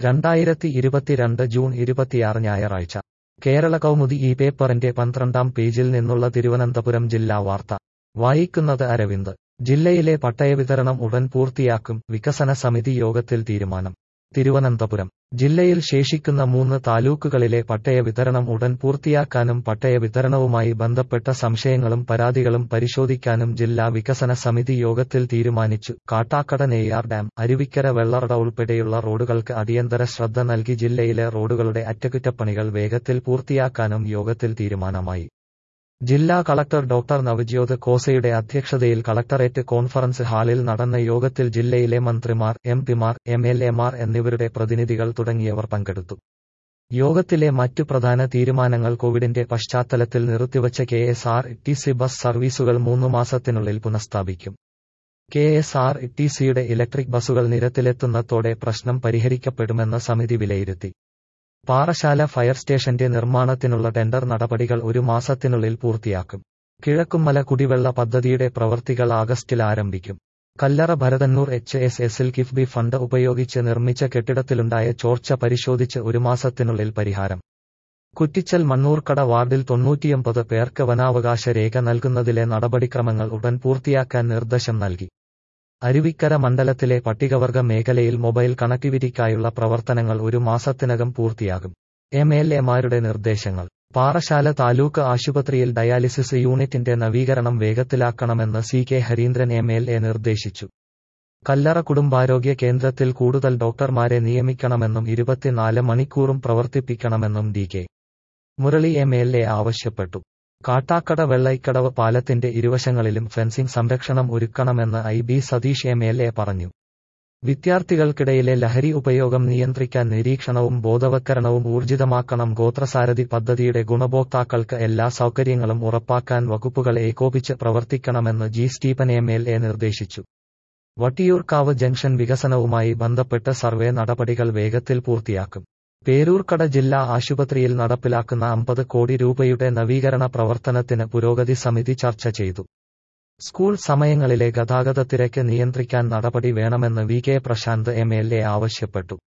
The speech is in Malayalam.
രണ്ടായിരത്തി ഇരുപത്തിരണ്ട് ജൂൺ ഇരുപത്തിയാറ് ഞായറാഴ്ച കേരള കൗമുദി ഈ പേപ്പറിന്റെ പന്ത്രണ്ടാം പേജിൽ നിന്നുള്ള തിരുവനന്തപുരം ജില്ലാ വാർത്ത വായിക്കുന്നത് അരവിന്ദ് ജില്ലയിലെ പട്ടയവിതരണം ഉടൻ പൂർത്തിയാക്കും വികസന സമിതി യോഗത്തിൽ തീരുമാനം തിരുവനന്തപുരം ജില്ലയിൽ ശേഷിക്കുന്ന മൂന്ന് താലൂക്കുകളിലെ പട്ടയ വിതരണം ഉടൻ പൂർത്തിയാക്കാനും പട്ടയ വിതരണവുമായി ബന്ധപ്പെട്ട സംശയങ്ങളും പരാതികളും പരിശോധിക്കാനും ജില്ലാ വികസന സമിതി യോഗത്തിൽ തീരുമാനിച്ചു കാട്ടാക്കട നെയ്യാർ ഡാം അരുവിക്കര വെള്ളറട ഉൾപ്പെടെയുള്ള റോഡുകൾക്ക് അടിയന്തര ശ്രദ്ധ നൽകി ജില്ലയിലെ റോഡുകളുടെ അറ്റകുറ്റപ്പണികൾ വേഗത്തിൽ പൂർത്തിയാക്കാനും യോഗത്തിൽ തീരുമാനമായി ജില്ലാ കളക്ടർ ഡോക്ടർ നവജ്യോത് കോസയുടെ അധ്യക്ഷതയിൽ കളക്ടറേറ്റ് കോൺഫറൻസ് ഹാളിൽ നടന്ന യോഗത്തിൽ ജില്ലയിലെ മന്ത്രിമാർ എം പിമാർ എം എൽ എമാർ എന്നിവരുടെ പ്രതിനിധികൾ തുടങ്ങിയവർ പങ്കെടുത്തു യോഗത്തിലെ മറ്റു പ്രധാന തീരുമാനങ്ങൾ കോവിഡിന്റെ പശ്ചാത്തലത്തിൽ നിർത്തിവച്ച K S R T C bus സർവീസുകൾ മൂന്നു മാസത്തിനുള്ളിൽ പുനഃസ്ഥാപിക്കും കെ എസ് ആർ ടി സിയുടെ ഇലക്ട്രിക് ബസുകൾ നിരത്തിലെത്തുന്നതോടെ പ്രശ്നം പരിഹരിക്കപ്പെടുമെന്ന് സമിതി വിലയിരുത്തി പാറശാല ഫയർ സ്റ്റേഷന്റെ നിർമ്മാണത്തിനുള്ള ടെൻഡർ നടപടികൾ ഒരു മാസത്തിനുള്ളിൽ പൂർത്തിയാക്കും കിഴക്കുമല കുടിവെള്ള പദ്ധതിയുടെ പ്രവൃത്തികൾ ആഗസ്റ്റിൽ ആരംഭിക്കും കല്ലറ ഭരതന്നൂർ എച്ച് എസ് എസിൽ കിഫ്ബി ഫണ്ട് ഉപയോഗിച്ച് നിർമ്മിച്ച കെട്ടിടത്തിലുണ്ടായ ചോർച്ച പരിശോധിച്ച് ഒരു മാസത്തിനുള്ളിൽ പരിഹാരം കുറ്റിച്ചൽ മണ്ണൂർക്കട വാർഡിൽ തൊണ്ണൂറ്റിയൊമ്പത് പേർക്ക് വനാവകാശ രേഖ നൽകുന്നതിലെ നടപടിക്രമങ്ങൾ ഉടൻ പൂർത്തിയാക്കാൻ നിർദ്ദേശം നൽകി അരുവിക്കര മണ്ഡലത്തിലെ പട്ടികവർഗ മേഖലയിൽ മൊബൈൽ കണക്ടിവിറ്റിക്കായുള്ള പ്രവർത്തനങ്ങൾ ഒരു മാസത്തിനകം പൂർത്തിയാകും എം എൽ എമാരുടെ നിർദ്ദേശങ്ങൾ പാറശാല താലൂക്ക് ആശുപത്രിയിൽ ഡയാലിസിസ് യൂണിറ്റിന്റെ നവീകരണം വേഗത്തിലാക്കണമെന്ന് C K Harindran M L A നിർദ്ദേശിച്ചു കല്ലറ കുടുംബാരോഗ്യ കേന്ദ്രത്തിൽ കൂടുതൽ ഡോക്ടർമാരെ നിയമിക്കണമെന്നും ഇരുപത്തിനാല് മണിക്കൂറും പ്രവർത്തിപ്പിക്കണമെന്നും D K Murali M L A ആവശ്യപ്പെട്ടു കാട്ടാക്കട വെള്ളൈക്കടവ് പാലത്തിന്റെ ഇരുവശങ്ങളിലും ഫെൻസിംഗ് സംരക്ഷണം ഒരുക്കണമെന്ന് I B Satheesh M L A പറഞ്ഞു വിദ്യാർത്ഥികൾക്കിടയിലെ ലഹരി ഉപയോഗം നിയന്ത്രിക്കാൻ നിരീക്ഷണവും ബോധവൽക്കരണവും ഊർജിതമാക്കണം ഗോത്രസാരഥി പദ്ധതിയുടെ ഗുണഭോക്താക്കൾക്ക് എല്ലാ സൗകര്യങ്ങളും ഉറപ്പാക്കാൻ വകുപ്പുകൾ ഏകോപിച്ച് പ്രവർത്തിക്കണമെന്ന് G Stephen M L A നിർദ്ദേശിച്ചു വട്ടിയൂർക്കാവ് ജംഗ്ഷൻ വികസനവുമായി ബന്ധപ്പെട്ട് സർവേ നടപടികൾ വേഗത്തിൽ പൂർത്തിയാക്കും പേരൂർക്കട ജില്ലാ ആശുപത്രിയിൽ നടപ്പിലാക്കുന്ന അമ്പത് കോടി രൂപയുടെ നവീകരണ പ്രവർത്തനത്തിന് പുരോഗതി സമിതി ചർച്ച ചെയ്തു സ്കൂൾ സമയങ്ങളിലെ ഗതാഗത തിരക്ക് നിയന്ത്രിക്കാൻ നടപടി വേണമെന്ന് V K Prasanth M L A ആവശ്യപ്പെട്ടു